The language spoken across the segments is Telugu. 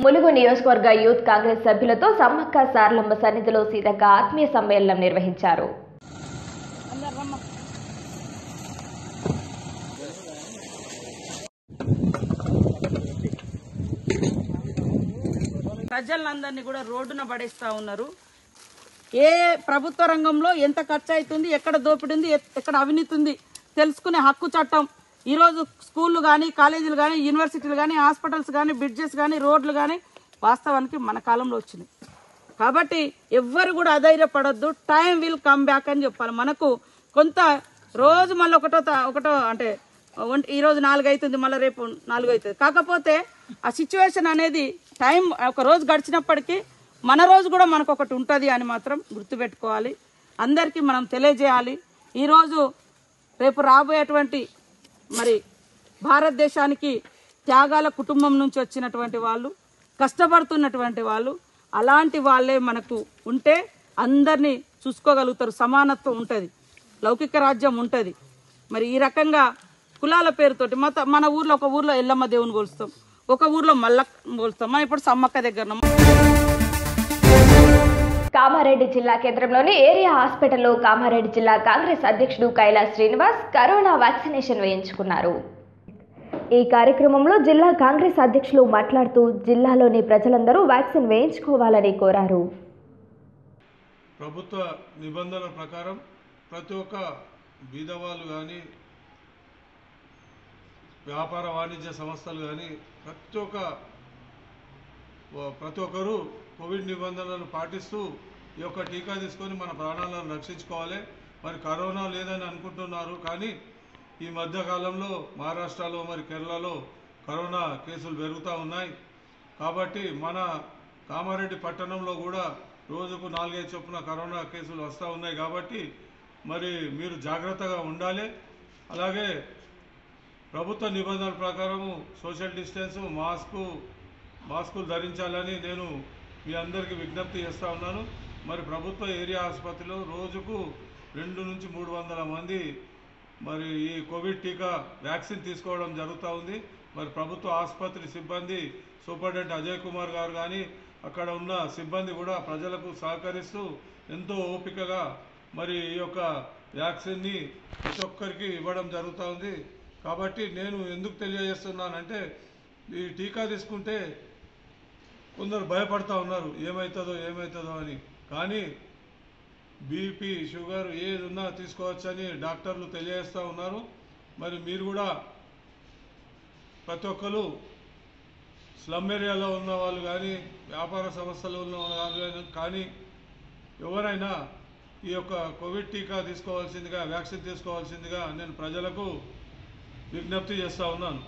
ములుగు నియోజకవర్గ యూత్ కాంగ్రెస్ సభ్యులతో సమ్మక్క సారలమ్మ సన్నిధిలో సీతక్క ఆత్మీయ సమ్మేళనం నిర్వహించారు ప్రజలందరినీ కూడా రోడ్డున పడేస్తా ఉన్నారు ఏ ప్రభుత్వ రంగంలో ఎంత ఖర్చు అవుతుంది ఎక్కడ దోపిడీ ఉంది ఎ- ఎక్కడ అవినీతి ఉంది తెలుసుకునే హక్కు చట్టం ఈరోజు స్కూళ్ళు కానీ కాలేజీలు కానీ యూనివర్సిటీలు కానీ హాస్పిటల్స్ కానీ బ్రిడ్జెస్ కానీ రోడ్లు కానీ వాస్తవానికి మన కాలంలో వచ్చినాయి కాబట్టి ఎవ్వరు కూడా అధైర్యపడొద్దు టైం విల్ కమ్ బ్యాక్ అని చెప్పాలి మనకు కొంత రోజు మళ్ళీ ఒకటో తా- ఒకటో అంటే ఒంటి- ఈ రోజు నాలుగు అవుతుంది మళ్ళీ రేపు నాలుగు అవుతుంది కాకపోతే ఆ సిచ్యువేషన్ అనేది టైం ఒక రోజు గడిచినప్పటికీ మన రోజు కూడా మనకు ఒకటి ఉంటుంది అని మాత్రం గుర్తుపెట్టుకోవాలి అందరికీ మనం తెలియజేయాలి ఈరోజు రేపు రాబోయేటువంటి మరి భారతదేశానికి త్యాగాల కుటుంబం నుంచి వచ్చినటువంటి వాళ్ళు కష్టపడుతున్నటువంటి వాళ్ళు అలాంటి వాళ్ళే మనకు ఉంటే అందరినీ చూసుకోగలుగుతారు సమానత్వం ఉంటుంది లౌకిక రాజ్యం ఉంటుంది మరి ఈ రకంగా కులాల పేరుతోటి మత మన ఊర్లో ఒక ఊర్లో ఎల్లమ్మ దేవుని కొలుస్తాం ఒక ఊర్లో మల్ల కొలుస్తాం మనం ఇప్పుడు సమ్మక్క దగ్గర కామారెడ్డి జిల్లా కేంద్రంలోని ఏరియా హాస్పిటల్లో కామారెడ్డి జిల్లా కాంగ్రెస్ అధ్యక్షుడు కైలాస్ శ్రీనివాస్ కరోనా వ్యాక్సినేషన్ వేయించుకున్నారు ఈ కార్యక్రమంలో జిల్లా కాంగ్రెస్ అధ్యక్షులు మాట్లాడుతూ జిల్లాలోని ప్రజలందరూ వ్యాక్సిన్ వేయించుకోవాలని కోరారు ప్రభుత్వ నిబంధనల ప్రకారం ప్రతి ఒక్క బీదవాళ్ళు కానీ వ్యాపార వాణిజ్య సంస్థలు కానీ ప్రతి ఒక్క వ- ప్రతి ఒక్కరూ కోవిడ్ నిబంధనలను పాటిస్తూ ఈ యొక్క టీకా తీసుకొని మన ప్రాణాలను రక్షించుకోవాలి మరి కరోనా లేదని అనుకుంటున్నారు కానీ ఈ మధ్య కాలంలో మహారాష్ట్రలో మరి కేరళలో కరోనా కేసులు పెరుగుతూ ఉన్నాయి కాబట్టి మన కామారెడ్డి పట్టణంలో కూడా రోజుకు నాలుగైదు చొప్పున కరోనా కేసులు వస్తూ ఉన్నాయి కాబట్టి మరి మీరు జాగ్రత్తగా ఉండాలి అలాగే ప్రభుత్వ నిబంధనల ప్రకారము సోషల్ డిస్టెన్స్ మాస్కు మాస్కులు ధరించాలని నేను మీ అందరికీ విజ్ఞప్తి చేస్తూ ఉన్నాను మరి ప్రభుత్వ ఏరియా ఆసుపత్రిలో రోజుకు రెండు నుంచి మూడు వందల మంది మరి ఈ కోవిడ్ టీకా వ్యాక్సిన్ తీసుకోవడం జరుగుతూ ఉంది మరి ప్రభుత్వ ఆసుపత్రి సిబ్బంది సూపరింటెండెంట్ అజయ్ కుమార్ గారు కానీ అక్కడ ఉన్న సిబ్బంది కూడా ప్రజలకు సహకరిస్తూ ఎంతో ఓపికగా మరి ఈ యొక్క వ్యాక్సిన్ని ప్రతి ఒక్కరికి ఇవ్వడం జరుగుతూ ఉంది కాబట్టి నేను ఎందుకు తెలియజేస్తున్నానంటే ఈ టీకా తీసుకుంటే కొందరు భయపడతా ఉన్నారు ఏమవుతుందో ఏమవుతుందో అని కానీ బీపీ షుగర్ ఏది ఉన్నా తీసుకోవచ్చని డాక్టర్లు తెలియజేస్తూ ఉన్నారు మరి మీరు కూడా ప్రతి ఒక్కరు స్లమ్ ఏరియాలో ఉన్న వాళ్ళు కానీ వ్యాపార సంస్థలు ఉన్న వాళ్ళు కానీ ఎవరైనా ఈ యొక్క కోవిడ్ టీకా తీసుకోవాల్సిందిగా వ్యాక్సిన్ తీసుకోవాల్సిందిగా నేను ప్రజలకు విజ్ఞప్తి చేస్తూ ఉన్నాను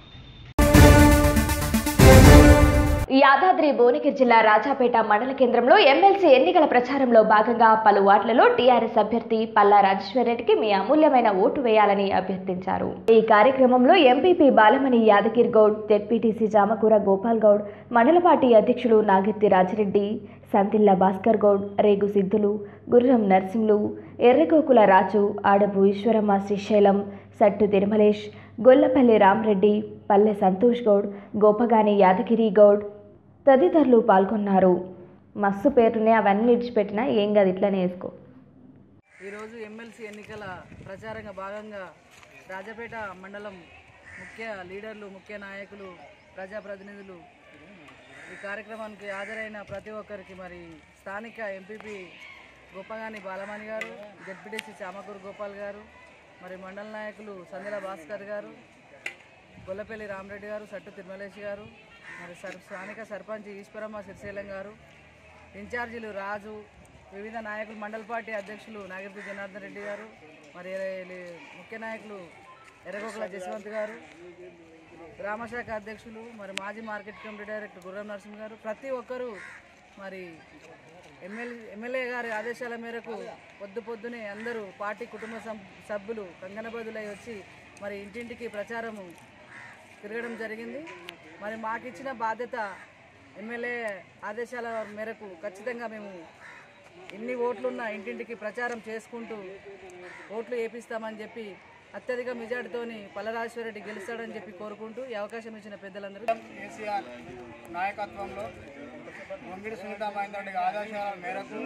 యాదాద్రి భువనగిరి జిల్లా రాజాపేట మండల కేంద్రంలో ఎమ్మెల్సీ ఎన్నికల ప్రచారంలో భాగంగా పలు వార్డులలో టీఆర్ఎస్ అభ్యర్థి పల్లా రాజేశ్వరరెడ్డికి మీ అమూల్యమైన ఓటు వేయాలని అభ్యర్థించారు ఈ కార్యక్రమంలో ఎంపీపీ బాలమణి యాదగిరి గౌడ్ జెడ్పీటీసీ జామకూర గోపాల్ గౌడ్ మండల పార్టీ అధ్యక్షులు నాగెత్తి రాజిరెడ్డి సంతిల్ల భాస్కర్ గౌడ్ రేగు సిద్ధులు గుర్రం నర్సింహులు ఎర్రగోకుల రాజు ఆడపు ఈశ్వరమ్మ శ్రీశైలం సట్టు తిరుమలేష్ గొల్లపల్లి రామరెడ్డి పల్లె సంతోష్ గౌడ్ గోపగాని యాదగిరి గౌడ్ తదితరులు పాల్గొన్నారు మస్తు పేరునే అవన్నీ విడిచిపెట్టినా ఏం కాదు ఇట్లనే వేసుకో ఈరోజు ఎమ్మెల్సీ ఎన్నికల ప్రచారంగా భాగంగా రాజపేట మండలం ముఖ్య లీడర్లు ముఖ్య నాయకులు ప్రజాప్రతినిధులు ఈ కార్యక్రమానికి హాజరైన ప్రతి ఒక్కరికి మరి స్థానిక ఎంపీపీ గొప్పగాని బాలమణి గారు జడ్పీటీసీ చామకూరు గోపాల్ గారు మరి మండల నాయకులు సందిల భాస్కర్ గారు గొల్లపల్లి రామరెడ్డి గారు సట్టు తిరుమలేష్ గారు మరి సర్ స్థానిక సర్పంచ్ ఈశ్వరమ్మ సిరిశైలం గారు ఇన్ఛార్జీలు రాజు వివిధ నాయకులు మండల పార్టీ అధ్యక్షులు నాగర్తి జనార్దన్ రెడ్డి గారు మరి లే- ముఖ్య నాయకులు ఎర్రగోకుల జస్వంత్ గారు గ్రామశాఖ అధ్యక్షులు మరి మాజీ మార్కెట్ కమిటీ డైరెక్టర్ గుర్రం నరసింహ గారు ప్రతి ఒక్కరూ మరి ఎమ్మెల్యే ఎమ్మెల్యే గారి ఆదేశాల మేరకు పొద్దు పొద్దునే అందరూ పార్టీ కుటుంబ సం- సభ్యులు కంగనబదులై వచ్చి మరి ఇంటింటికి ప్రచారము తిరగడం జరిగింది మరి మాకు ఇచ్చిన బాధ్యత ఎమ్మెల్యే ఆదేశాల మేరకు ఖచ్చితంగా మేము ఎన్ని ఓట్లున్నా ఇంటింటికి ప్రచారం చేసుకుంటూ ఓట్లు వేపిస్తామని చెప్పి అత్యధిక మెజార్టీతోని పల్లరాజేశ్వరరెడ్డి గెలుస్తాడని చెప్పి కోరుకుంటూ ఈ అవకాశం ఇచ్చిన పెద్దలందరూ కేసీఆర్ నాయకత్వంలో వంగిడి సునీత మహేందర్ రెడ్డి ఆదేశాల మేరకు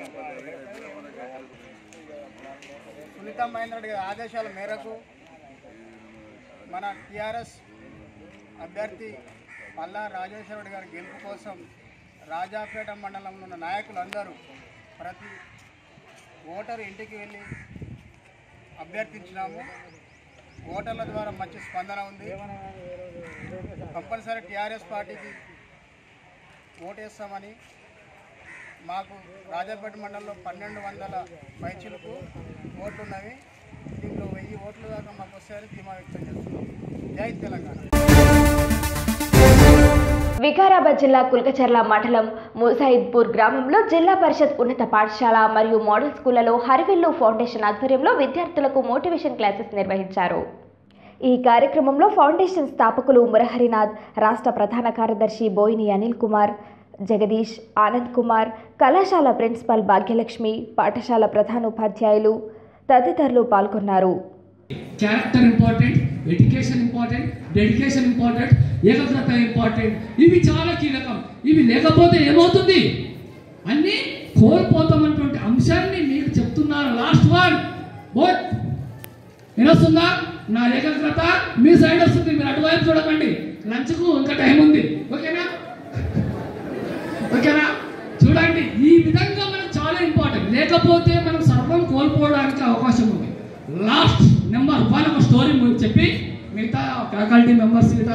సునీత మహేందర్ రెడ్డి ఆదేశాల మేరకు మన టీఆర్ఎస్ అభ్యర్థి పల్లా రాజేశ్వర రెడ్డి గారి గెలుపు కోసం రాజాపేట మండలంలో ఉన్న నాయకులందరూ ప్రతి ఓటరు ఇంటికి వెళ్ళి అభ్యర్థించినాము ఓటర్ల ద్వారా మంచి స్పందన ఉంది కంపల్సరీ టీఆర్ఎస్ పార్టీకి ఓటేస్తామని మాకు రాజాపేట మండలంలో పన్నెండు వందల పైచులకు ఓట్లు ఉన్నవి దీంట్లో వెయ్యి ఓట్లు దాకా మాకు వస్తాయని ధీమా వ్యక్తం చేస్తున్నాం జై తెలంగాణ వికారాబాద్ జిల్లా కుల్కచర్ల మండలం ముసాయిద్పూర్ గ్రామంలో జిల్లా పరిషత్ ఉన్నత పాఠశాల మరియు మోడల్ స్కూళ్లలో హరివిల్లు ఫౌండేషన్ ఆధ్వర్యంలో విద్యార్థులకు మోటివేషన్ క్లాసెస్ నిర్వహించారు ఈ కార్యక్రమంలో ఫౌండేషన్ స్థాపకులు మురహరినాథ్ రాష్ట్ర ప్రధాన కార్యదర్శి బోయిని అనిల్ కుమార్ జగదీష్ ఆనంద్ కుమార్ కళాశాల ప్రిన్సిపల్ భాగ్యలక్ష్మి పాఠశాల ప్రధానోపాధ్యాయులు తదితరులు పాల్గొన్నారు character important education important dedication important ఏకాగ్రత ఇంపార్టెంట్ ఇవి చాలా కీలకం ఇవి లేకపోతే ఏమవుతుంది అన్ని కోల్పోతామన్నటువంటి అంశాన్ని మీకు చెప్తున్నాను లాస్ట్ వన్ బోట్ వినొస్తుందా నా ఏకాగ్రత మీ సైడ్ వస్తుంది మీరు అటువైపు చూడకండి లంచ్కు ఇంకా టైం ఉంది ఓకేనా ఓకేనా చూడండి ఈ విధంగా మనకు చాలా ఇంపార్టెంట్ లేకపోతే మనం సర్వం కోల్పోవడానికి అవకాశం ఉంది లాస్ట్ నెంబర్ వన్ ఒక స్టోరీ చెప్పి మిగతా ఫ్యాకల్టీ మెంబర్స్ మిగతా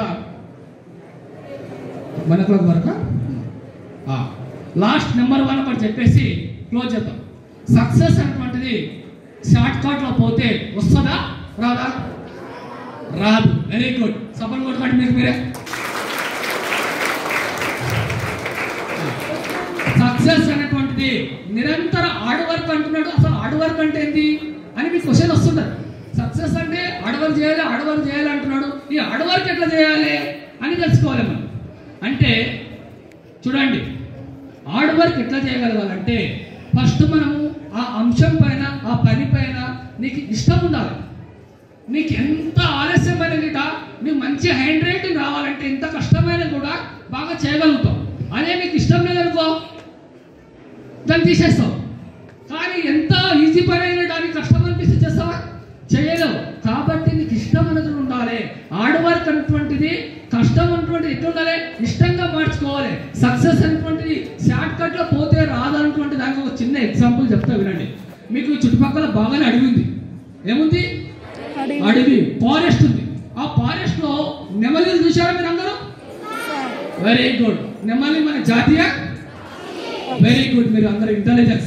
వన్ ఓ క్లాక్ వరకు లాస్ట్ నెంబర్ వన్ ఒకటి చెప్పేసి క్లోజ్ చేద్దాం సక్సెస్ అనేటువంటిది షార్ట్ కట్లో పోతే వస్తుందా రాదా రాదు వెరీ గుడ్ సపోర్ట్ కొట్టుకోండి మీకు మీరే సక్సెస్ అనేటువంటిది నిరంతర హార్డ్ వర్క్ అంటున్నాడు అసలు హార్డ్ వర్క్ అంటే ఏంటి అని మీకు క్వశ్చన్ వస్తుంటది సక్సెస్ అంటే హార్డ్ వర్క్ చేయాలి హార్డ్ వర్క్ చేయాలి అంటున్నాడు ఈ హార్డ్ వర్క్ ఎట్లా చేయాలి అని తెలుసుకోవాలి మనం అంటే చూడండి హార్డ్ వర్క్ ఎట్లా చేయగలగాలంటే ఫస్ట్ మనము ఆ అంశం పైన ఆ పని పైన నీకు ఇష్టం ఉండాలి నీకు ఎంత ఆలస్యమైన గిట నీకు మంచి హ్యాండ్ రైటింగ్ రావాలంటే ఎంత కష్టమైన కూడా బాగా చేయగలుగుతావు అదే నీకు ఇష్టం లేదనుకో దాన్ని తీసేస్తావు కానీ ఎంత ఈజీ పని అయినా దానికి కష్టం అనిపిస్తే చేస్తావా చేయలేవు కాబట్టి నీకు ఇష్టం అనేది ఉండాలి హార్డ్ వర్క్ అనేటువంటిది కష్టం అనేటువంటిది ఎట్లా ఉండాలి ఇష్టంగా మార్చుకోవాలి సక్సెస్ అనేటువంటిది షార్ట్ కట్ లో పోతే రాదన్నటువంటి దానికి ఒక చిన్న ఎగ్జాంపుల్ చెప్తా వినండి మీకు ఈ చుట్టుపక్కల బాగానే అడవి ఉంది ఏముంది అడవి ఫారెస్ట్ ఉంది ఆ ఫారెస్ట్ లో నెమలిని చూసారా మీరు అందరూ వెరీ గుడ్ నెమలి మన జాతీయ వెరీ గుడ్ మీరు అందరూ ఇంటెలిజెన్స్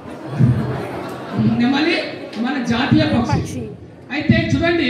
నెమలి మన జాతీయ పక్షి అయితే చూడండి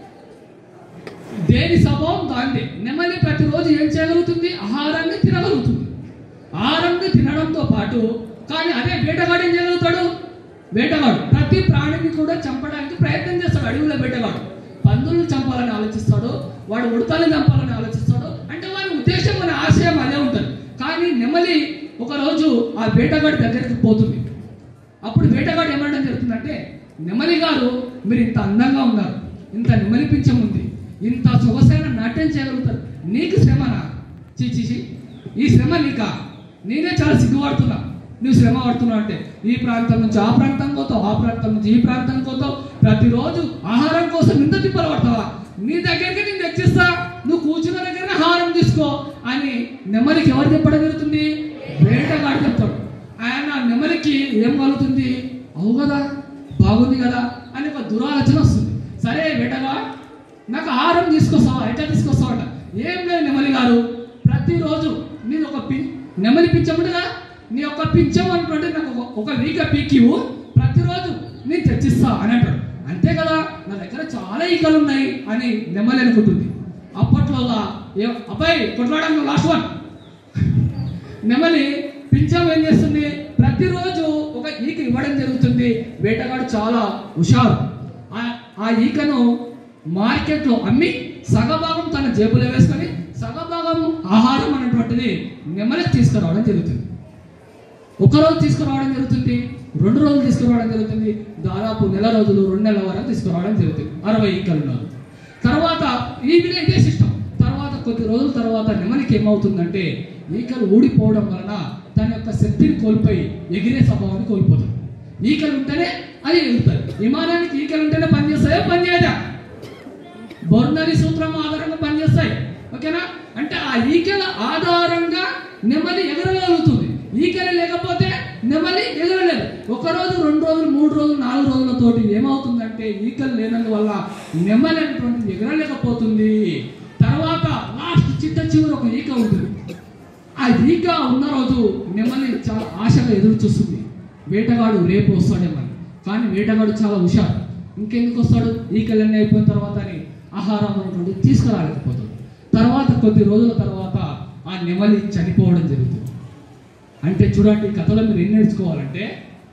దేని స్వభావం దాంది నెమలి ప్రతిరోజు ఏం చేయగలుగుతుంది ఆహారాన్ని తినగలుగుతుంది ఆహారాన్ని తినడంతో పాటు కానీ అదే వేటగాడు ఏం చేయగలుగుతాడు వేటగాడు ప్రతి ప్రాణిని కూడా చంపడానికి ప్రయత్నం చేస్తాడు అడవిలో వేటగాడు పందులను చంపాలని ఆలోచిస్తాడు వాడు ఉడతల్ని చంపాలని ఆలోచిస్తాడు అంటే వారి ఉద్దేశం మన ఆశయం అదే ఉంటుంది కానీ నెమలి ఒకరోజు ఆ వేటగాడి దగ్గరికి పోతుంది అప్పుడు వేటగాడు ఏమనడం జరుగుతుందంటే నెమలి గారు మీరు ఇంత అందంగా ఉన్నారు ఇంత నెమలి పింఛం ఉంది ఇంత సొగసైన నాట్యం చేయగలుగుతారు నీకు శ్రమనా చీచి ఈ శ్రమ నీకా నేనే చాలా సిగ్గుపడుతున్నా నువ్వు శ్రమ పడుతున్నావు అంటే ఈ ప్రాంతం నుంచి ఆ ప్రాంతం పోతావు ఆ ప్రాంతం నుంచి ఈ ప్రాంతం పోతావు ప్రతిరోజు ఆహారం కోసం ఇంత తిప్పలు పడతావా నీ దగ్గరికి నేను తెచ్చిస్తా నువ్వు కూర్చున్న దగ్గర ఆహారం తీసుకో అని నెమ్మదికి ఎవరు చెప్పడం జరుగుతుంది వేటగాడు చెప్తాడు ఆయన నెమ్మదికి ఏం కలుగుతుంది అవు కదా బాగుంది కదా అని ఒక దురాలోచన వస్తుంది సరే వేటగా నాకు ఆహారం తీసుకొస్తావా ఎట్లా తీసుకొస్తావు అంట ఏం లేదు నెమలి గారు ప్రతిరోజు నేను ఒక పి నెమలి పింఛముడుగా నీ యొక్క పింఛం అనుకుంటే నాకు ఒక- ఒక వీక పీకివు ప్రతిరోజు నేను తెచ్చిస్తా అని అంటాడు అంతే కదా నా దగ్గర చాలా ఈకలు ఉన్నాయి అని నెమ్మలి అనుకుంటుంది అప్పట్లోగా ఏ అబ్బాయి కొట్లాడడం లాస్ట్ వన్ నెమలి పింఛం ఏం చేస్తుంది ప్రతిరోజు ఒక ఈక ఇవ్వడం జరుగుతుంది వేటగాడు చాలా హుషారు ఆ- ఆ ఈకను మార్కెట్లో అమ్మి సగభాగం తన జేబులో వేసుకొని సగభాగం ఆహారం అనేటువంటిది నెమలికి తీసుకురావడం జరుగుతుంది ఒకరోజు తీసుకురావడం జరుగుతుంది రెండు రోజులు తీసుకురావడం జరుగుతుంది దాదాపు నెల రోజులు రెండు నెలల వరకు తీసుకురావడం జరుగుతుంది అరవై ఈకలు ఉన్నారు తర్వాత ఈ విధంగా ఇదే సిస్టమ్ తర్వాత కొద్ది రోజుల తర్వాత నెమలికి ఏమవుతుందంటే ఈకలు ఊడిపోవడం వలన తన యొక్క శక్తిని కోల్పోయి ఎగిరే స్వభావాన్ని కోల్పోతుంది ఈకలు ఉంటేనే అది ఎగురుతుంది విమానానికి ఈకలు ఉంటేనే పనిచేస్తాయో పనిచేయదా బొర్నరి సూత్రం ఆధారంగా పనిచేస్తాయి ఓకేనా అంటే ఆ ఈకల ఆధారంగా నెమలి ఎగరగలుగుతుంది ఈకలు లేకపోతే నెమలి ఎగరలేదు ఒక రోజు రెండు రోజులు మూడు రోజులు నాలుగు రోజులతోటి ఏమవుతుందంటే ఈకలు లేనందువల్ల నెమలి అనేటువంటిది ఎగరలేకపోతుంది తర్వాత లాస్ట్ చిట్ట చివరి ఒక ఈక ఉంటుంది ఆ ఈక ఉన్న రోజు నెమలి చాలా ఆశగా ఎదురు చూస్తుంది వేటగాడు రేపు వస్తాడేమని కానీ వేటగాడు చాలా హుషారు ఇంకెందుకు వస్తాడు ఈకలన్నీ అయిపోయిన తర్వాత అని ఆహారం అనేటువంటి తీసుకురాలేకపోతాడు తర్వాత కొద్ది రోజుల తర్వాత ఆ నెమలి చనిపోవడం జరుగుతుంది అంటే చూడండి ఈ కథలో మీరు ఏం నేర్చుకోవాలంటే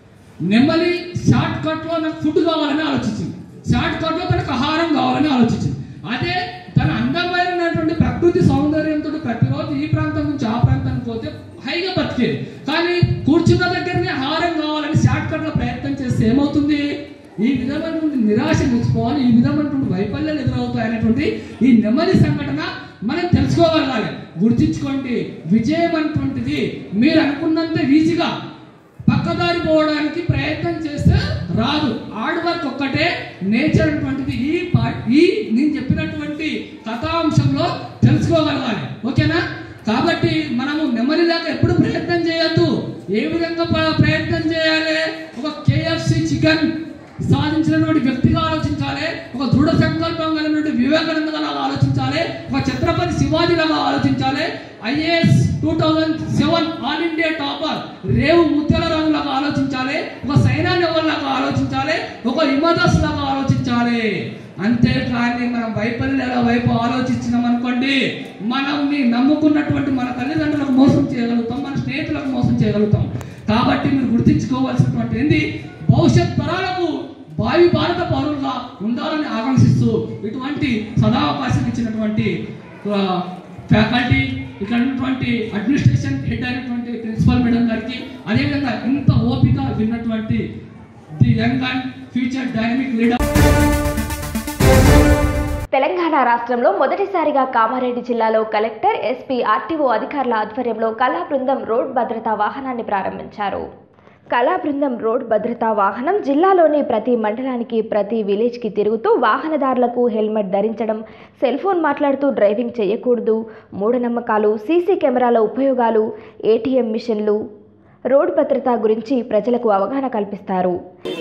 నెమ్మలి షార్ట్ కట్ లో నాకు ఫుడ్ కావాలని ఆలోచించింది షార్ట్ కట్ లో తనకు ఆహారం కావాలని ఆలోచించింది అదే తన అందమైనటువంటి ప్రకృతి సౌందర్యంతో ప్రతిరోజు ఈ ప్రాంతం నుంచి ఆ ప్రాంతానికి పోతే హైగా బతికేది కానీ కూర్చున్న దగ్గరనే ఆహారం కావాలని షార్ట్ కట్ లో ప్రయత్నం చేస్తే ఏమవుతుంది ఈ విధమైనటువంటి నిరాశ నిలుచుకోవాలి ఈ విధమైనటువంటి వైఫల్యాలు ఎదురవుతాయి అనేటువంటి ఈ నెమ్మది సంఘటన మనం తెలుసుకోగలగాలి గుర్తించుకోండి విజయం అనేటువంటిది మీరు అనుకున్నంత ఈజీగా పక్కదారి పోవడానికి ప్రయత్నం చేస్తే రాదు హార్డ్ వర్క్ ఒక్కటే నేచర్ అటువంటిది ఈ పా- ఈ నేను చెప్పినటువంటి కథాంశంలో తెలుసుకోగలగాలి ఓకేనా కాబట్టి మనము నెమ్మదిలాగా ఎప్పుడు ప్రయత్నం చేయొద్దు ఏ విధంగా ప- ప్రయత్నం చేయాలి ఒక కేఎఫ్సి చికెన్ సాధించినటువంటి వ్యక్తిగా ఆలోచించాలి ఒక దృఢ సంకల్పం కలిగినటువంటి వివేకానంద లాగా ఆలోచించాలి ఒక ఛత్రపతి శివాజీ లాగా ఆలోచించాలి IAS two thousand seven all India topper Revu Muthyalarao లాగా ఆలోచించాలి ఒక సైనా నెవల్ లాగా ఆలోచించాలి ఒక హిమదాస్ లాగా ఆలోచించాలి అంతేకాని మనం వైఫల్యాల వైపు ఆలోచించినాం అనుకోండి మనం నమ్ముకున్నటువంటి మన తల్లిదండ్రులకు మోసం చేయగలుగుతాం మన స్నేహితులకు మోసం చేయగలుగుతాం కాబట్టి మీరు గుర్తించుకోవాల్సినటువంటి ఏంది భవిష్యత్ తరాలకు భావి భారత పౌరులుగా ఉండాలని ఆకాంక్షిస్తూ ఇటువంటి సదావకాశం ఇచ్చినటువంటి ఆ, ఫ్యాకల్టీ ఇక్కడ ఉన్నటువంటి అడ్మినిస్ట్రేషన్ హెడ్ అయినటువంటి ప్రిన్సిపల్ మేడం గారికి అదేవిధంగా ఇంత ఓపిక విన్నటువంటి the young and future dynamic leader Telangana రాష్ట్రంలో మొదటిసారిగా కామారెడ్డి జిల్లాలో కలెక్టర్ ఎస్పీ ఆర్టీఓ అధికారుల ఆధ్వర్యంలో కళా బృందం రోడ్ భద్రతా వాహనాన్ని ప్రారంభించారు కళా బృందం రోడ్ భద్రతా వాహనం జిల్లాలోని ప్రతి మండలానికి ప్రతి విలేజ్కి తిరుగుతూ వాహనదారులకు హెల్మెట్ ధరించడం సెల్ ఫోన్ మాట్లాడుతూ డ్రైవింగ్ చేయకూడదు మూఢనమ్మకాలు సీసీ కెమెరాల ఉపయోగాలు ఏటీఎం మిషన్లు రోడ్ భద్రత గురించి ప్రజలకు అవగాహన కల్పిస్తారు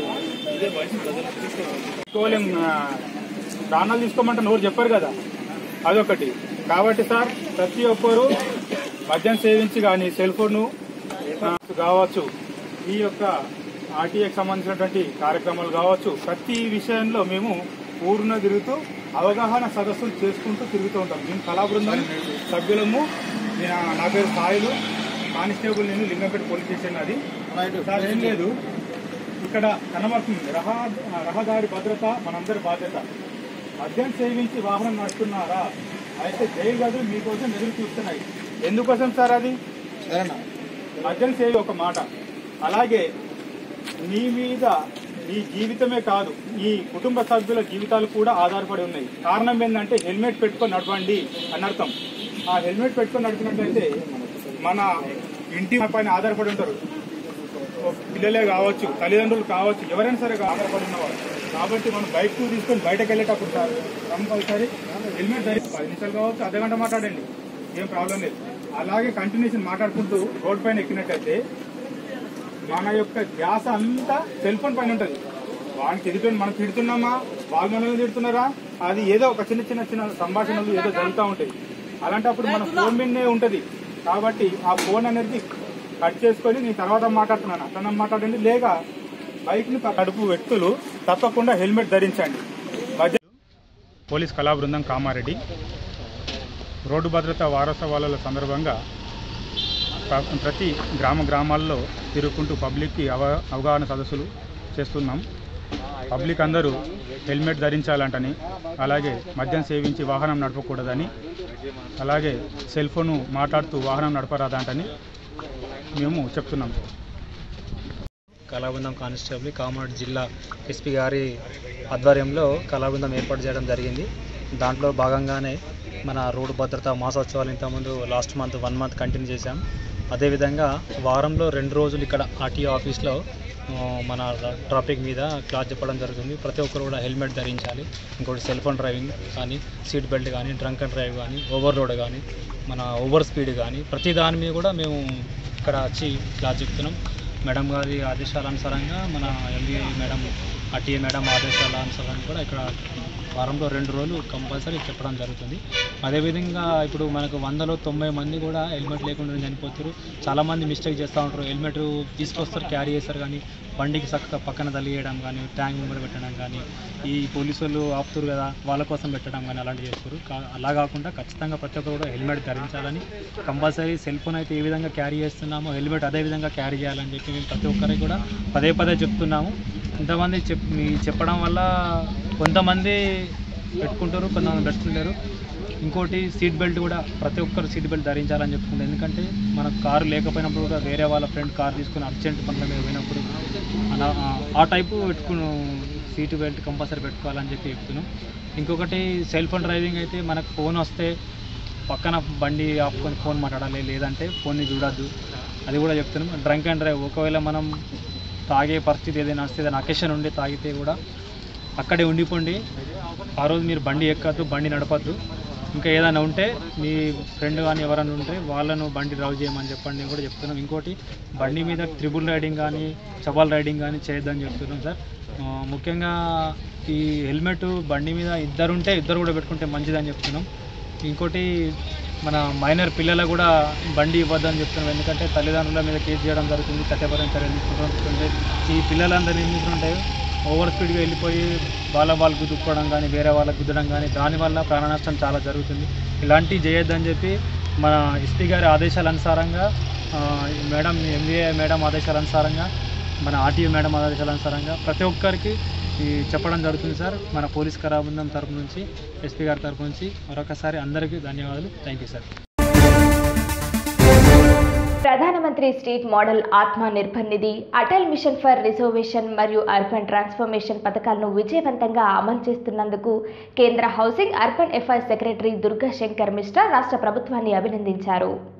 తీసుకోలేం ఆ, ప్రాణాలు తీసుకోమంటే నోరు చెప్పారు కదా అదొకటి కాబట్టి సార్ ప్రతి ఒక్కరు మద్యం సేవించి కానీ సెల్ ఫోన్ కావచ్చు ఈ యొక్క ఆర్టీఏకి సంబంధించినటువంటి కార్యక్రమాలు కావచ్చు ప్రతి విషయంలో మేము ఊరున తిరుగుతూ అవగాహన సదస్సులు చేసుకుంటూ తిరుగుతూ ఉంటాం మేము కళాబృందం సభ్యులము నేను నా పేరు సాయిలు కానిస్టేబుల్ నేను లింగంపేట పోలీస్ స్టేషన్ అది సార్ ఏం లేదు ఇక్కడ కనబడుతుంది రహ రహదారి భద్రత మనందరి బాధ్యత మద్యం సేవించి వాహనం నడుపుతున్నారా అయితే జైలు గదులు మీకోసం ఎదురు చూస్తున్నాయి ఎందుకోసం సార్ అది మద్యం సేవి ఒక మాట అలాగే మీ మీద మీ జీవితమే కాదు ఈ కుటుంబ సభ్యుల జీవితాలు కూడా ఆధారపడి ఉన్నాయి కారణం ఏంటంటే హెల్మెట్ పెట్టుకొని నడవండి అని అర్థం ఆ హెల్మెట్ పెట్టుకొని నడిపినట్లయితే మన ఇంటి పైన ఆధారపడి ఉంటారు పిల్లలే కావచ్చు తల్లిదండ్రులు కావచ్చు ఎవరైనా సరే ఆధారపడి ఉన్నవారు కాబట్టి మనం బైక్ టూ తీసుకొని బయటకు వెళ్ళేటప్పుడు సార్ కంపల్సరీ హెల్మెట్ ధరించి పది నిమిషాలు కావచ్చు అర్ధ గంట మాట్లాడండి ఏం ప్రాబ్లం లేదు అలాగే కంటిన్యూషన్ మాట్లాడుకుంటూ రోడ్ పైన ఎక్కినట్టయితే మన యొక్క ధ్యాస అంతా సెల్ ఫోన్ పైన ఉంటుంది వాడిని తిడుతుంది మనం తిడుతున్నామా వాళ్ళు మనల్ని తిడుతున్నారా అది ఏదో ఒక చిన్న చిన్న చిన్న సంభాషణలు ఏదో జరుగుతూ ఉంటాయి అలాంటప్పుడు మన ఫోన్ మీదనే ఉంటుంది కాబట్టి ఆ ఫోన్ అనేది కట్ చేసుకొని నేను తర్వాత మాట్లాడుతున్నాను అతను మాట్లాడండి లేక బైక్ ని కడుపు వ్యక్తులు తప్పకుండా హెల్మెట్ ధరించండి మధ్య పోలీస్ కళా బృందం కామారెడ్డి రోడ్డు భద్రత వారోత్సవాల సందర్భంగా ప్ర- ప్రతి గ్రామ గ్రామాల్లో తిరుగుకుంటూ పబ్లిక్కి అవ అవగాహన సదస్సులు చేస్తున్నాం పబ్లిక్ అందరూ హెల్మెట్ ధరించాలంటని అలాగే మద్యం సేవించి వాహనం నడపకూడదని అలాగే సెల్ ఫోను మాట్లాడుతూ వాహనం నడపరాదంటని మేము చెప్తున్నాం కళాబృందం కానిస్టేబుల్ కామారెడ్డి జిల్లా ఎస్పీ గారి ఆధ్వర్యంలో కళాబృందం ఏర్పాటు చేయడం జరిగింది దాంట్లో భాగంగానే మన రోడ్డు భద్రత మాసోత్సవాలు ఇంతకుముందు last month one month continue చేశాం అదేవిధంగా వారంలో రెండు రోజులు ఇక్కడ ఆర్టీఓ ఆఫీస్లో ఆ, మన ట్రాఫిక్ మీద క్లాస్ చెప్పడం జరుగుతుంది ప్రతి ఒక్కరు కూడా హెల్మెట్ ధరించాలి ఇంకోటి సెల్ ఫోన్ డ్రైవింగ్ కానీ సీట్ బెల్ట్ కానీ డ్రంక్ అండ్ డ్రైవ్ కానీ ఓవర్లోడ్ కానీ మన ఓవర్ స్పీడ్ కానీ ప్రతి దాని మీద కూడా మేము ఇక్కడ వచ్చి క్లాస్ చెప్తున్నాం మేడం గారి ఆదేశాల అనుసారంగా మన ఎంబీఏ మేడం ఆర్టీఏ మేడం ఆదేశాల అనుసారంగా కూడా ఇక్కడ వారంలో రెండు రోజులు కంపల్సరీ చెప్పడం జరుగుతుంది అదేవిధంగా ఇప్పుడు మనకు వందలో తొంభై మంది కూడా హెల్మెట్ లేకుండా చనిపోతారు చాలామంది మిస్టేక్ చేస్తూ ఉంటారు హెల్మెట్ తీసుకొస్తారు క్యారీ చేస్తారు కానీ బండికి చక్కగా పక్కన తలిగేయడం కానీ ట్యాంక్ ముంగడ పెట్టడం కానీ ఈ పోలీసు వాళ్ళు ఆపుతారు కదా వాళ్ళ కోసం పెట్టడం కానీ అలాంటివి చేస్తారు కా- అలా కాకుండా ఖచ్చితంగా ప్రతి ఒక్కరు కూడా హెల్మెట్ ధరించాలని కంపల్సరీ సెల్ ఫోన్ అయితే ఏ విధంగా క్యారీ చేస్తున్నామో హెల్మెట్ అదే విధంగా క్యారీ చేయాలని చెప్పి మేము ప్రతి ఒక్కరికి కూడా పదే పదే చెప్తున్నాము ఇంతమంది చెప్ మీ చెప్పడం వల్ల కొంతమంది పెట్టుకుంటారు కొంతమంది పెట్టుకుంటారు ఇంకోటి సీట్ బెల్ట్ కూడా ప్రతి ఒక్కరు సీట్ బెల్ట్ ధరించాలని చెప్పుకుంటారు ఎందుకంటే మన కారు లేకపోయినప్పుడు కూడా వేరే వాళ్ళ ఫ్రెండ్ కార్ తీసుకుని అర్జెంట్ పనుల మీద పోయినప్పుడు అలా ఆ- ఆ టైపు పెట్టుకుని సీట్ బెల్ట్ కంపల్సరీ పెట్టుకోవాలని చెప్పి చెప్తున్నాం ఇంకొకటి సెల్ ఫోన్ డ్రైవింగ్ అయితే మనకు ఫోన్ వస్తే పక్కన బండి ఆపుకొని ఫోన్ మాట్లాడాలి లేదంటే ఫోన్ని చూడొద్దు అది కూడా చెప్తున్నాం డ్రంక్ అండ్ డ్రైవ్ ఒకవేళ మనం తాగే పరిస్థితి ఏదైనా వస్తే ఏదైనా అకేషన్ ఉండి తాగితే కూడా అక్కడే ఉండిపోండి ఆ రోజు మీరు బండి ఎక్కద్దు బండి నడపద్దు ఇంకా ఏదైనా ఉంటే మీ ఫ్రెండ్ కానీ ఎవరైనా ఉంటే వాళ్ళను బండి డ్రైవ్ చేయమని చెప్పండి నేను కూడా చెప్తున్నాం ఇంకోటి బండి మీద త్రిబుల్ రైడింగ్ కానీ చబాల్ రైడింగ్ కానీ చేయొద్దని చెప్తున్నాం సార్ ఆ, ముఖ్యంగా ఈ హెల్మెట్ బండి మీద ఇద్దరు ఉంటే ఇద్దరు కూడా పెట్టుకుంటే మంచిదని చెప్తున్నాం ఇంకోటి మన మైనర్ పిల్లలకు కూడా బండి ఇవ్వద్దని చెప్తున్నాం ఎందుకంటే తల్లిదండ్రుల మీద కేసు చేయడం జరుగుతుంది చట్టపరమైన చర్యలు తీసుకుంటుంటే ఈ పిల్లలందరూ ఏం చేస్తుంటే ఓవర్ స్పీడ్గా వెళ్ళిపోయి వాళ్ళ వాళ్ళు గుద్దుకోవడం కానీ వేరే వాళ్ళకి గుద్దడం కానీ దానివల్ల ప్రాణ నష్టం చాలా జరుగుతుంది ఇలాంటివి చేయొద్దని చెప్పి మన ఎస్పీ గారి ఆదేశాల అనుసారంగా ఆ, ఈ మేడం ఎంబీఏ మేడం ఆదేశాల అనుసారంగా మన ఆర్టీఓ మేడం ఆదేశాల అనుసారంగా ప్రతి ఒక్కరికి ఈ చెప్పడం జరుగుతుంది సార్ మన పోలీస్ కరాబృందం తరపు నుంచి ఎస్పీ గారి తరపు నుంచి మరొకసారి అందరికీ ధన్యవాదాలు థ్యాంక్ యూ సార్ ప్రధానమంత్రి street model Atma Nirbhar Nidhi Atal mission for reservation మరియు అర్బన్ ట్రాన్స్ఫర్మేషన్ పథకాలను విజయవంతంగా అమలు చేస్తున్నందుకు కేంద్ర housing urban affairs secretary Durga Shankar Mishra రాష్ట్ర ప్రభుత్వాన్ని అభినందించారు